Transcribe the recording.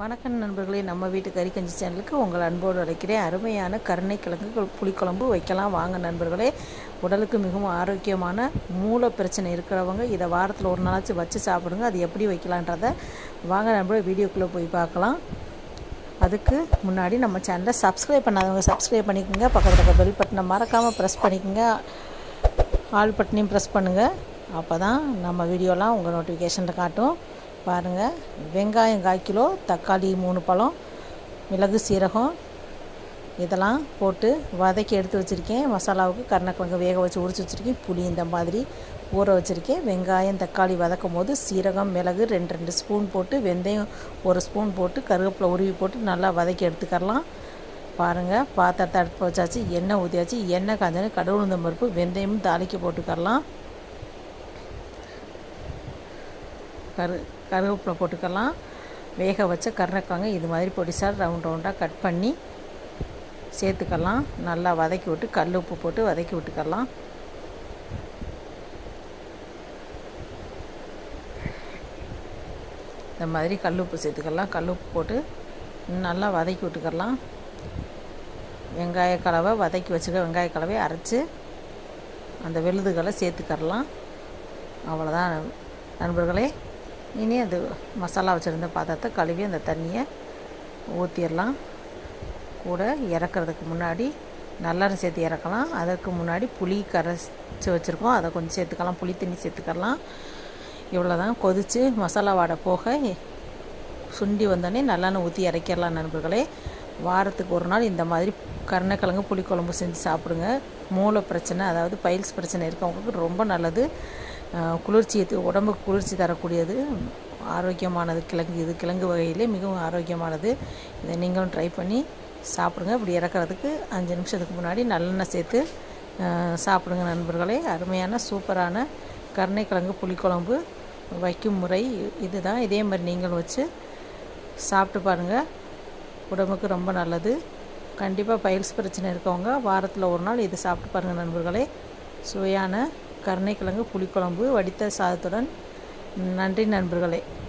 வணக்கம் நண்பர்களே நம்ம வீட்டு கறிக்கஞ்சி சேனலுக்கு உங்கள் அன்போடு அழைக்கிறேன் அருமையான கருணைக்கிழங்கு புளிக்குழம்பு வைக்கலாம் வாங்க நண்பர்களே உடலுக்கு மிகவும் ஆரோக்கியமான மூல பிரச்சனை இருக்கிறவங்க இதை வாரத்தில் ஒரு நாளாச்சும் வச்சு சாப்பிடுங்க அது எப்படி வைக்கலான்றத வாங்க நண்பர்களே வீடியோக்குள்ளே போய் பார்க்கலாம் அதுக்கு முன்னாடி நம்ம சேனலை சப்ஸ்கிரைப் பண்ணாதவங்க சப்ஸ்கிரைப் பண்ணிக்கோங்க பக்கத்தில் இருக்க பெல் பட்டனை மறக்காமல் ப்ரெஸ் பண்ணிக்கோங்க ஆல் பட்டனையும் ப்ரெஸ் பண்ணுங்கள் அப்போ தான் நம்ம வீடியோலாம் உங்கள் நோட்டிஃபிகேஷனில் காட்டும் பாருங்கள் வெங்காயம் கால் கிலோ தக்காளி மூணு பழம் மிளகு சீரகம் இதெல்லாம் போட்டு வதக்கி எடுத்து வச்சுருக்கேன் மசாலாவுக்கு கருணக்கிழங்கு வேக வச்சு உரிச்சு வச்சுருக்கேன் புளி இந்த மாதிரி ஊற வச்சுருக்கேன் வெங்காயம் தக்காளி வதக்கும் போது சீரகம் மிளகு ரெண்டு ரெண்டு ஸ்பூன் போட்டு வெந்தயம் ஒரு ஸ்பூன் போட்டு கருவேப்பிலை உருவி போட்டு நல்லா வதக்கி எடுத்துக்கரலாம் பாருங்கள் பாத்திரத்தை அடுப்பு வச்சாச்சு எண்ணெய் ஊற்றியாச்சு எண்ணெய் காஞ்சோன்னு கடவுள் உளுந்தம் பருப்பு வெந்தயமும் தாளிக்க போட்டுக்கரலாம் கரு கருவேப்பிலை போட்டுக்கலாம் வேக வச்ச கருணக்கிழங்கு இது மாதிரி பொடிசாக ரவுண்ட் ரவுண்டாக கட் பண்ணி சேர்த்துக்கலாம் நல்லா வதக்கி விட்டு கல் உப்பு போட்டு வதக்கி விட்டுக்கலாம் இந்த மாதிரி கல் உப்பு சேர்த்துக்கலாம் கல் உப்பு போட்டு நல்லா வதக்கி விட்டுக்கலாம் வெங்காய கலவை வதக்கி வச்சுக்க வெங்காய கலவை அரைச்சி அந்த வெளுதுகளை சேர்த்துக்கரலாம் அவ்வளோதான் நண்பர்களே இனி அது மசாலா வச்சுருந்த பாத்திரத்தை கழுவி அந்த தண்ணியை ஊற்றிடலாம் கூட இறக்குறதுக்கு முன்னாடி நல்லெண்ணெய் சேர்த்து இறக்கலாம் அதற்கு முன்னாடி புளி கரைச்சி வச்சுருக்கோம் அதை கொஞ்சம் சேர்த்துக்கலாம் புளி தண்ணி சேர்த்துக்கலாம் இவ்வளோ தான் கொதித்து மசாலா வாடை போக சுண்டி வந்தோடனே நல்லெண்ணெய் ஊற்றி இறக்கிடலாம் நண்பர்களே வாரத்துக்கு ஒரு நாள் இந்த மாதிரி கருணக்கிழங்கு புளிக்குழம்பு செஞ்சு சாப்பிடுங்க மூளை பிரச்சனை அதாவது பைல்ஸ் பிரச்சனை இருக்கவங்களுக்கு ரொம்ப நல்லது குளிர்ச்சி உடம்புக்கு குளிர்ச்சி தரக்கூடியது ஆரோக்கியமானது கிழங்கு இது கிழங்கு வகையிலே மிகவும் ஆரோக்கியமானது இதை நீங்களும் ட்ரை பண்ணி சாப்பிடுங்க இப்படி இறக்குறதுக்கு அஞ்சு நிமிஷத்துக்கு முன்னாடி நல்லெண்ணெய் சேர்த்து சாப்பிடுங்க நண்பர்களே அருமையான சூப்பரான கருணைக்கிழங்கு புளிக்குழம்பு வைக்கும் முறை இதுதான் இதே மாதிரி நீங்களும் வச்சு சாப்பிட்டு பாருங்கள் உடம்புக்கு ரொம்ப நல்லது கண்டிப்பாக பைல்ஸ் பிரச்சனை இருக்கவங்க வாரத்தில் ஒரு நாள் இது சாப்பிட்டு பாருங்கள் நண்பர்களே சுவையான கருணைக்கிழங்கு புளிக்குழம்பு வடித்த சாதத்துடன் நன்றி நண்பர்களே